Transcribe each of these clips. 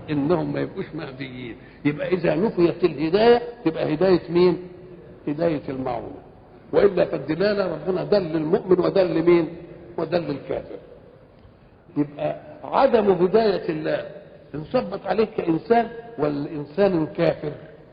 انهم ما يبقوش مهديين يبقى اذا نفيت الهدايه تبقى هدايه مين هدايه المعونه والا فالدلاله ربنا دل المؤمن ودل مين ودل الكافر يبقى عدم هدايه الله انصبت عليك كانسان ولا انسان كافر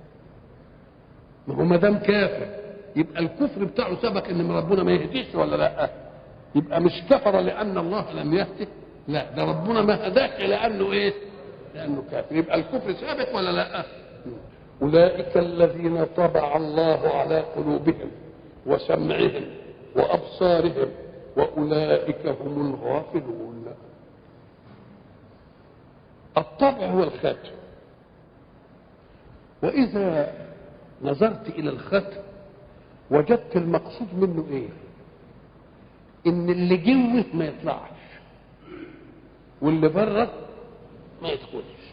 ما هو ما دام كافر يبقى الكفر بتاعه سبق ان ربنا ما يهديش ولا لا يبقى مش كفر لان الله لم يهده لا ده ربنا ما هداك لانه ايه لانه كافر يبقى الكفر ثابت ولا لا اولئك الذين طبع الله على قلوبهم وسمعهم وابصارهم واولئك هم الغافلون الطبع هو الختم واذا نظرت الى الختم وجدت المقصود منه ايه ان اللي جوه ما يطلعش واللي بره ما يدخلش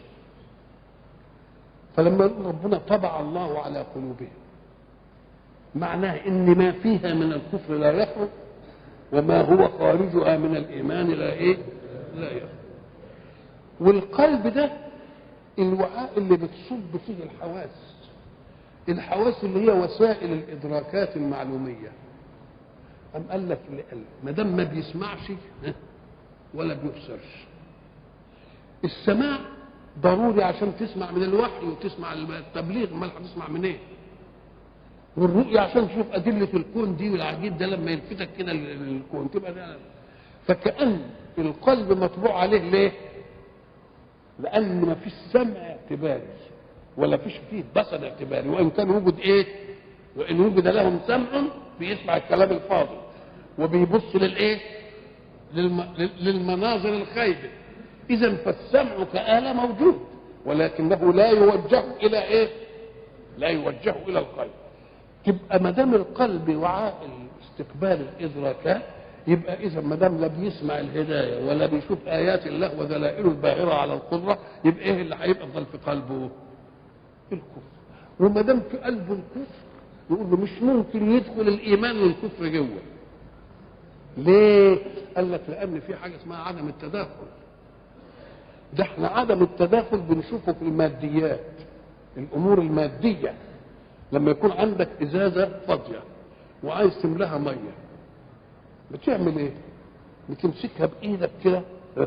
فلما يقول ربنا طبع الله على قلوبهم معناه ان ما فيها من الكفر لا يخرج وما هو خارجها من الايمان لا ايه لا يخرج والقلب ده الوعاء اللي بتصب فيه الحواس الحواس اللي هي وسائل الادراكات المعلوميه أم قال لك ما دام ما بيسمعش ولا بيبصرش السماع ضروري عشان تسمع من الوحي وتسمع التبليغ امال هتسمع منين إيه؟ والرؤية عشان تشوف أدلة الكون دي والعجيب ده لما يلفتك كده للكون تبقى ده فكأن القلب مطبوع عليه ليه؟ لأن ما فيش سمع اعتباري ولا فيش فيه بصر اعتباري وإن كان وجد إيه؟ وإن وجد لهم سمع بيسمع الكلام الفاضل وبيبص للإيه؟ للم... للمناظر الخايبة إذا فالسمع كآلة موجود ولكنه لا يوجه إلى إيه؟ لا يوجه إلى القلب تبقى ما دام القلب وعاء استقبال الادراكات يبقى اذا ما دام لا بيسمع الهدايه ولا بيشوف ايات الله ودلائله الباهره على القدره يبقى ايه اللي هيفضل في قلبه؟ الكفر وما دام في قلبه الكفر يقول له مش ممكن يدخل الايمان والكفر جوه ليه؟ قال لك لان في حاجه اسمها عدم التداخل ده احنا عدم التداخل بنشوفه في الماديات الامور الماديه لما يكون عندك ازازه فاضيه وعايز تملاها ميه بتعمل ايه بتمسكها بايدك كده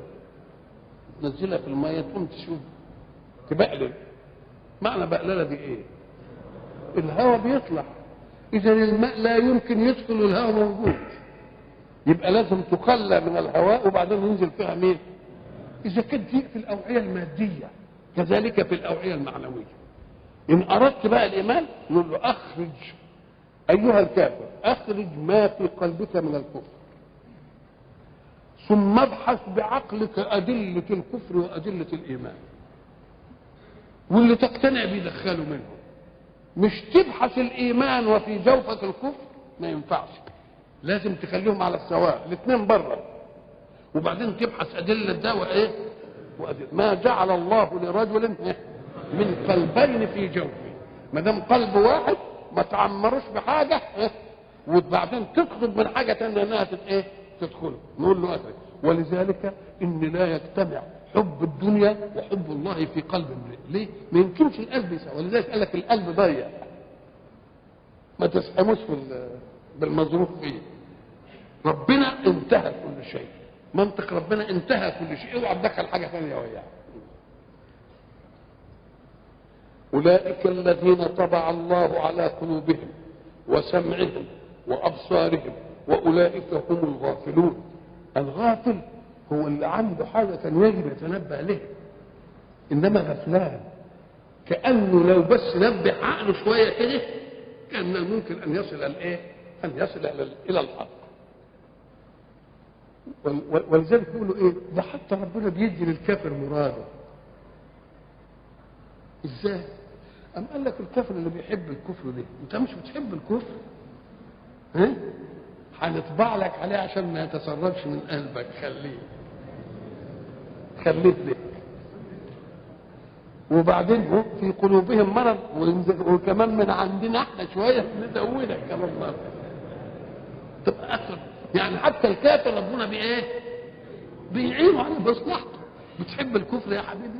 تنزلها في الميه تقوم تشوف تبقلل معنى بقلله دي ايه الهواء بيطلع اذا الماء لا يمكن يدخل والهواء موجود يبقى لازم تخلى من الهواء وبعدين ينزل فيها مين اذا كانت دي في الاوعيه الماديه كذلك في الاوعيه المعنويه ان اردت بقى الايمان نقول له اخرج ايها الكافر اخرج ما في قلبك من الكفر ثم ابحث بعقلك ادله الكفر وادله الايمان واللي تقتنع بيه دخله منه مش تبحث الايمان وفي جوفه الكفر ما ينفعش لازم تخليهم على السواء الاثنين بره وبعدين تبحث ادله ده وايه وأدلة. ما جعل الله لرجل من قلبين في جوفه ما دام قلب واحد ما تعمروش بحاجه وبعدين تطلب من حاجه ثانيه انها ايه تدخله نقول له أسد. ولذلك ان لا يجتمع حب الدنيا وحب الله في قلب امرئ ليه؟ ما يمكنش القلب يسعى ولذلك قال لك القلب ضيق ما تسحموش في بالمظروف فيه ربنا انتهى كل شيء منطق ربنا انتهى كل شيء اوعى تدخل حاجه ثانيه وياه أولئك الذين طبع الله على قلوبهم وسمعهم وأبصارهم وأولئك هم الغافلون الغافل هو اللي عنده حاجة يجب يتنبه لها إنما غفلان كأنه لو بس نبه عقله شوية كده كان من الممكن أن يصل الإيه؟ أن يصل إلى الحق ولذلك يقولوا إيه؟ ده حتى ربنا بيدي للكافر مراده ازاي؟ أم قال لك الكافر اللي بيحب الكفر ده أنت مش بتحب الكفر ها؟ هنطبع لك عليه عشان ما يتسربش من قلبك خليه خليه لك وبعدين هم في قلوبهم مرض وكمان من عندنا احنا شويه نزودك كمان مرض تبقى اكثر يعني حتى الكافر ربنا بايه؟ بيعينه على مصلحته بتحب الكفر يا حبيبي